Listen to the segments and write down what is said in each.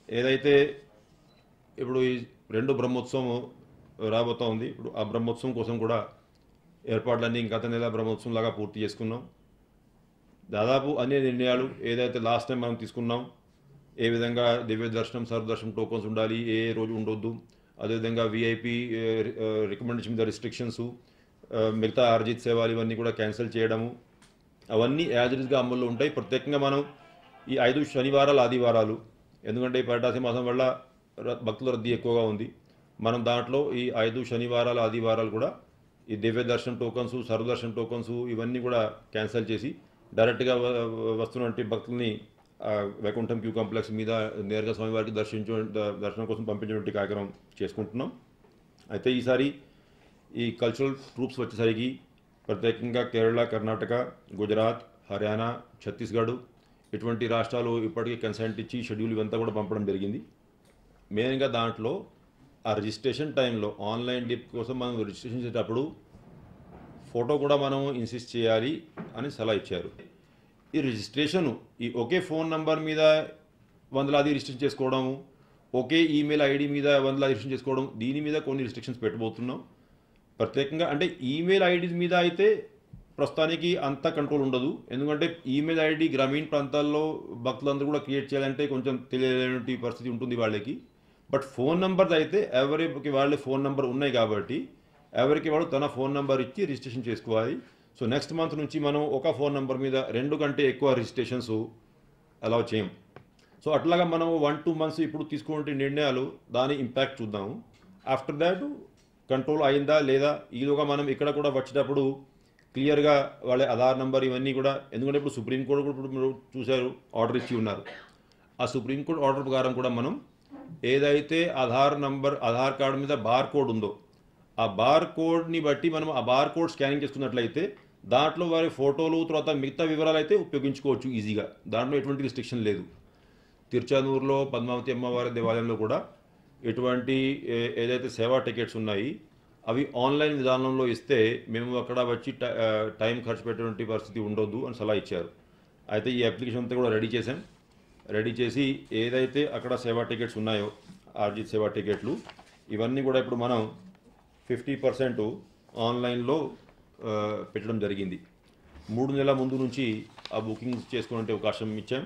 ఏదైతే ఇప్పుడు ఈ రెండు బ్రహ్మోత్సవం రాబోతా ఉంది ఇప్పుడు ఆ బ్రహ్మోత్సవం కోసం కూడా ఏర్పాట్లన్నీ గత నెల బ్రహ్మోత్సవం లాగా పూర్తి చేసుకున్నాం దాదాపు అన్ని నిర్ణయాలు ఏదైతే లాస్ట్ టైం మనం తీసుకున్నాం ఏ విధంగా దివ్య దర్శనం సర్వదర్శనం టోకన్స్ ఉండాలి ఏ ఏ రోజు ఉండొద్దు అదేవిధంగా విఐపి రికమెండేషన్ మీద రిస్ట్రిక్షన్స్ మిగతా అర్జిత్ సేవలు ఇవన్నీ కూడా క్యాన్సిల్ చేయడము అవన్నీ యాజ్ ఇట్ ఇస్గా అమల్లో ఉంటాయి ప్రత్యేకంగా మనం ఈ ఐదు శనివారాలు ఆదివారాలు ఎందుకంటే ఈ పటాసి మాసం వల్ల ర- భక్తుల రద్దీ ఎక్కువగా ఉంది మనం దాంట్లో ఈ ఐదు శనివారాలు ఆదివారాలు కూడా ఈ దివ్య దర్శనం టోకన్స్ సర్వదర్శనం టోకన్స్ ఇవన్నీ కూడా క్యాన్సిల్ చేసి డైరెక్ట్గా వ- వ- వస్తున్నటువంటి భక్తుల్ని ఆ, వైకుంఠం క్యూ కాంప్లెక్స్ మీద నేరుగా స్వామివారికి దర్శించు ద- దర్శనం కోసం పంపించేటువంటి కార్యక్రమం చేసుకుంటున్నాం అయితే ఈసారి ఈ కల్చరల్ ట్రూప్స్ వచ్చేసరికి ప్రత్యేకంగా కేరళ కర్ణాటక గుజరాత్ హర్యానా ఛత్తీస్గఢ్ ఇటువంటి రాష్ట్రాలు ఇప్పటికీ కన్సెంట్ ఇచ్చి షెడ్యూల్ ఇవంతా కూడా పంపడం జరిగింది మెయిన్గా దాంట్లో ఆ రిజిస్ట్రేషన్ టైంలో ఆన్లైన్ డిప్ కోసం మనం రిజిస్ట్రేషన్ చేసేటప్పుడు ఫోటో కూడా మనం ఇన్సిస్ట్ చేయాలి అని సలహా ఇచ్చారు ఈ రిజిస్ట్రేషన్ ఈ ఒకే ఫోన్ నంబర్ మీద వందలాది రిజిస్ట్రేషన్ చేసుకోవడం ఒకే ఈమెయిల్ ఐడి మీద వందలాది రిజిస్ట్రేషన్ చేసుకోవడం దీని మీద కొన్ని రిస్ట్రిక్షన్స్ పెట్టబోతున్నాం ప్రత్యేకంగా అంటే ఈమెయిల్ ఐడి మీద అయితే ప్రస్తుతానికి అంత కంట్రోల్ ఉండదు ఎందుకంటే ఈమెయిల్ ఐడి గ్రామీణ ప్రాంతాల్లో భక్తులందరూ కూడా క్రియేట్ చేయాలంటే కొంచెం తెలియలేని పరిస్థితి ఉంటుంది వాళ్ళకి బట్ ఫోన్ నంబర్స్ అయితే ఎవరికి వాళ్ళ ఫోన్ నంబర్ ఉన్నాయి కాబట్టి ఎవరికి వాడు తన ఫోన్ నంబర్ ఇచ్చి రిజిస్ట్రేషన్ చేసుకోవాలి సో నెక్స్ట్ మంత్ నుంచి మనం ఒక ఫోన్ నంబర్ మీద రెండు కంటే ఎక్కువ రిజిస్ట్రేషన్స్ అలౌ చేయం సో అట్లాగా మనం వన్ టూ మంత్స్ ఇప్పుడు తీసుకునే నిర్ణయాలు దాని ఇంపాక్ట్ చూద్దాము ఆఫ్టర్ దాట్ కంట్రోల్ అయిందా లేదా ఈలోగా మనం ఇక్కడ కూడా వచ్చేటప్పుడు క్లియర్గా వాళ్ళ ఆధార్ నంబర్ ఇవన్నీ కూడా ఎందుకంటే ఇప్పుడు సుప్రీంకోర్టు కూడా ఇప్పుడు మీరు చూశారు ఆర్డర్ ఇచ్చి ఉన్నారు ఆ సుప్రీంకోర్టు ఆర్డర్ ప్రకారం కూడా మనం ఏదైతే ఆధార్ నంబర్ ఆధార్ కార్డు మీద బార్ కోడ్ ఉందో ఆ బార్ కోడ్ని బట్టి మనం ఆ బార్ కోడ్ స్కానింగ్ చేసుకున్నట్లయితే దాంట్లో వారి ఫోటోలు తర్వాత మిగతా వివరాలు అయితే ఉపయోగించుకోవచ్చు ఈజీగా దాంట్లో ఎటువంటి రిస్ట్రిక్షన్ లేదు తిరుచానూరులో పద్మావతి అమ్మవారి దేవాలయంలో కూడా ఎటువంటి ఏ- ఏదైతే సేవా టికెట్స్ ఉన్నాయి అవి ఆన్లైన్ విధానంలో ఇస్తే మేము అక్కడ వచ్చి టై- ఆ, టైం ఖర్చు పెట్టేటువంటి పరిస్థితి ఉండొద్దు అని సలహా ఇచ్చారు అయితే ఈ అప్లికేషన్ అంతా కూడా రెడీ చేసాం రెడీ చేసి ఏదైతే అక్కడ సేవా టికెట్స్ ఉన్నాయో ఆర్జిత్ సేవా టికెట్లు ఇవన్నీ కూడా ఇప్పుడు మనం ఫిఫ్టీ పర్సెంట్ ఆన్లైన్లో ఆ, పెట్టడం జరిగింది మూడు నెలల ముందు నుంచి ఆ బుకింగ్ చేసుకునే అవకాశం ఇచ్చాం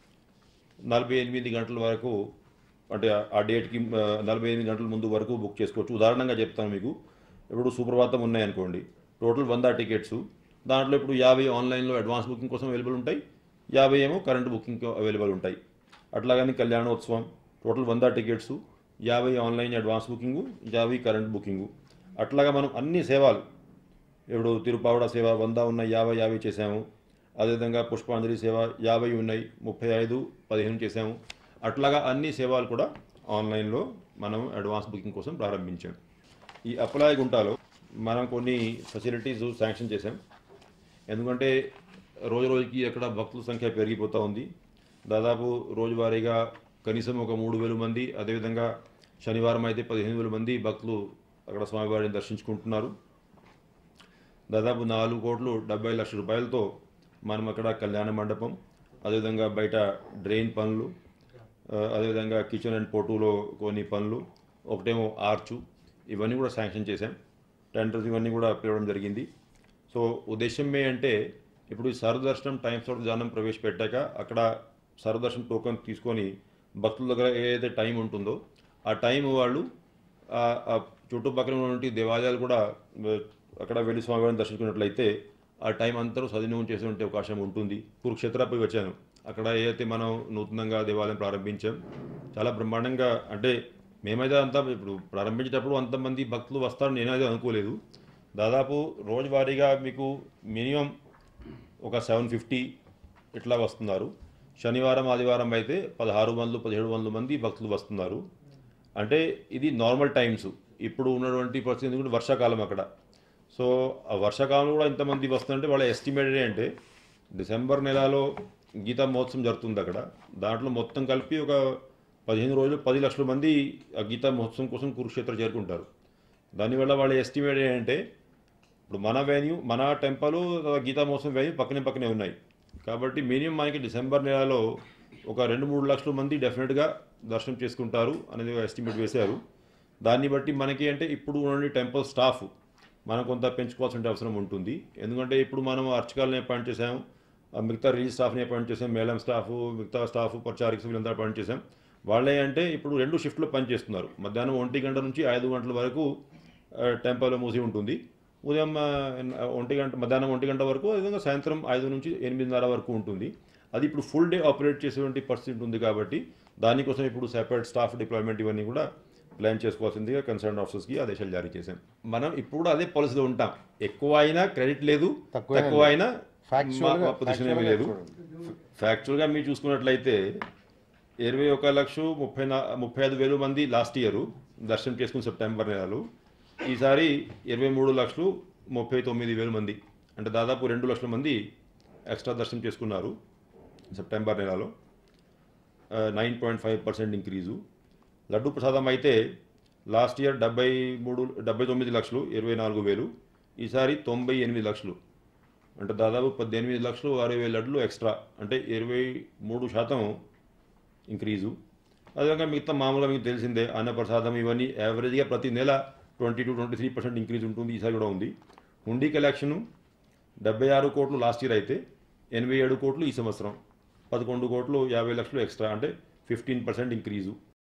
నలభై ఎనిమిది గంటల వరకు అంటే ఆ- ఆ డేట్కి ఆ, నలభై ఎనిమిది గంటల ముందు వరకు బుక్ చేసుకోవచ్చు ఉదాహరణగా చెప్తాను మీకు ఇప్పుడు సుప్రభాతం ఉన్నాయనుకోండి టోటల్ వంద టికెట్స్ దాంట్లో ఇప్పుడు యాభై ఆన్లైన్లో అడ్వాన్స్ బుకింగ్ కోసం అవైలబుల్ ఉంటాయి యాభై ఏమో కరెంట్ బుకింగ్ అవైలబుల్ ఉంటాయి అట్లాగని కళ్యాణోత్సవం టోటల్ వంద టికెట్స్ యాభై ఆన్లైన్ అడ్వాన్స్ బుకింగు యాభై కరెంట్ బుకింగు అట్లాగా మనం అన్ని సేవలు ఇప్పుడు తిరుపావడ సేవ వంద ఉన్నాయి యాభై యాభై చేసాము అదేవిధంగా పుష్పాంజలి సేవ యాభై ఉన్నాయి ముప్పై ఐదు పదిహేను చేసాము అట్లాగా అన్ని సేవలు కూడా ఆన్లైన్లో మనం అడ్వాన్స్ బుకింగ్ కోసం ప్రారంభించాం ఈ అప్లాయ్ గుంటాలో మనం కొన్ని ఫెసిలిటీస్ శాంక్షన్ చేసాం ఎందుకంటే రోజు రోజుకి అక్కడ భక్తుల సంఖ్య పెరిగిపోతూ ఉంది దాదాపు రోజువారీగా కనీసం ఒక మూడు వేల మంది అదేవిధంగా శనివారం అయితే పదిహేను వేల మంది భక్తులు అక్కడ స్వామివారిని దర్శించుకుంటున్నారు దాదాపు నాలుగు కోట్లు డెబ్బై లక్షల రూపాయలతో మనం అక్కడ కళ్యాణ మండపం అదేవిధంగా బయట డ్రైన్ పనులు ఆ, అదేవిధంగా కిచెన్ అండ్ పోటులో కొన్ని పనులు ఒకటేమో ఆర్చు ఇవన్నీ కూడా శాంక్షన్ చేశాం టెండర్స్ ఇవన్నీ కూడా పిలవడం జరిగింది సో ఉద్దేశం ఏ అంటే ఇప్పుడు ఈ సర్వదర్శనం టైమ్స్ ఆఫ్ విధానం ప్రవేశపెట్టాక అక్కడ సర్వదర్శనం టోకన్ తీసుకొని భక్తుల దగ్గర ఏదైతే టైం ఉంటుందో ఆ టైం వాళ్ళు ఆ- ఆ చుట్టుపక్కల ఉన్నటువంటి దేవాలయాలు కూడా ఆ, అక్కడ వెళ్ళి స్వామివారిని దర్శించుకున్నట్లయితే ఆ టైం అంతా సద్వినియోగం చేసేటువంటి అవకాశం ఉంటుంది కురుక్షేత్రపై వచ్చాను అక్కడ ఏదైతే మనం నూతనంగా దేవాలయం ప్రారంభించాం చాలా బ్రహ్మాండంగా అంటే మేమైతే అంతా ఇప్పుడు ప్రారంభించేటప్పుడు అంతమంది భక్తులు వస్తారని నేనైతే అనుకోలేదు దాదాపు రోజువారీగా మీకు మినిమం ఒక సెవెన్ ఫిఫ్టీ ఇట్లా వస్తున్నారు శనివారం ఆదివారం అయితే పదహారు వందలు పదిహేడు వందల మంది భక్తులు వస్తున్నారు అంటే ఇది నార్మల్ టైమ్స్ ఇప్పుడు ఉన్నటువంటి పరిస్థితి ఎందుకంటే వర్షాకాలం అక్కడ సో ఆ వర్షాకాలంలో కూడా ఇంతమంది వస్తుందంటే వాళ్ళ ఎస్టిమేటెడ్ అంటే డిసెంబర్ నెలలో గీతా మహోత్సవం జరుగుతుంది అక్కడ దాంట్లో మొత్తం కలిపి ఒక పదిహేను రోజులు పది లక్షల మంది ఆ గీతా మహోత్సవం కోసం కురుక్షేత్రం చేరుకుంటారు దానివల్ల వాళ్ళ ఎస్టిమేట్ ఏంటంటే ఇప్పుడు మన వెన్యూ మన టెంపుల్ గీతా మహోత్సవం వెన్యూ పక్కనే పక్కనే ఉన్నాయి కాబట్టి మినిమం మనకి డిసెంబర్ నెలలో ఒక రెండు మూడు లక్షల మంది డెఫినెట్గా దర్శనం చేసుకుంటారు అనేది ఎస్టిమేట్ వేశారు దాన్ని బట్టి మనకి అంటే ఇప్పుడు ఉన్న టెంపుల్ స్టాఫ్ మనం కొంత పెంచుకోవాల్సిన అవసరం ఉంటుంది ఎందుకంటే ఇప్పుడు మనం అర్చకాలని అపాయింట్ చేసాం ఆ మిగతా రిలీజ్ స్టాఫ్ని అపాయింట్ చేసాం మేళం స్టాఫ్ మిగతా స్టాఫ్ పరిచారిక వీళ్ళంతా అపాయింట్ చేసాం వాళ్ళే అంటే ఇప్పుడు రెండు షిఫ్ట్లో పనిచేస్తున్నారు మధ్యాహ్నం ఒంటి గంట నుంచి ఐదు గంటల వరకు ఆ, టెంపుల్ మూసి ఉంటుంది ఉదయం ఆ, ఒంటి గంట మధ్యాహ్నం ఒంటి గంట వరకు అదేవిధంగా సాయంత్రం ఐదు నుంచి ఎనిమిదిన్నర వరకు ఉంటుంది అది ఇప్పుడు ఫుల్ డే ఆపరేట్ చేసేటువంటి పరిస్థితి ఉంది కాబట్టి దానికోసం ఇప్పుడు సెపరేట్ స్టాఫ్ డిప్లాయ్మెంట్ ఇవన్నీ కూడా ప్లాన్ చేసుకోవాల్సిందిగా కన్సర్న్ ఆఫీసర్స్కి ఆదేశాలు జారీ చేశాం మనం ఇప్పుడు అదే పాలసీలో ఉంటాం ఎక్కువ అయినా క్రెడిట్ లేదు తక్కువైనా తక్కువ అయినా Factual గా- పొజిషన్ ఏమీ factual గా లేదు చూడండి. ఫ్యాక్చువల్గా మీరు చూసుకున్నట్లయితే ఇరవై ఒక లక్ష ముప్పై నా ముప్పై ఐదు వేలు మంది లాస్ట్ ఇయర్ దర్శనం చేసుకుని సెప్టెంబర్ నెలలో ఈసారి ఇరవై మూడు లక్షలు ముప్పై తొమ్మిది వేలు మంది అంటే దాదాపు రెండు లక్షల మంది ఎక్స్ట్రా దర్శనం చేసుకున్నారు సెప్టెంబర్ నెలలో nine point five percent increase laddu ప్రసాదం అయితే లాస్ట్ ఇయర్ డెబ్బై మూడు డెబ్బై తొమ్మిది లక్షలు ఇరవై నాలుగు వేలు ఈసారి తొంభై ఎనిమిది లక్షలు అంటే దాదాపు పద్దెనిమిది లక్షలు అరవై వేల లడ్లు ఎక్స్ట్రా అంటే ఇరవై మూడు శాతం ఇంక్రీజు అదేవిధంగా మిగతా మామూలుగా మీకు తెలిసిందే అన్నప్రసాదం ఇవన్నీ యావరేజ్గా ప్రతి నెల twenty two twenty three percent increase ఉంటుంది ఈసారి కూడా ఉంది హుండీ కలెక్షను డెబ్బై ఆరు కోట్లు లాస్ట్ ఇయర్ అయితే ఎనభై ఏడు కోట్లు ఈ సంవత్సరం పదకొండు కోట్లు యాభై లక్షలు ఎక్స్ట్రా అంటే ఫిఫ్టీన్ పర్సెంట్ ఇంక్రీజు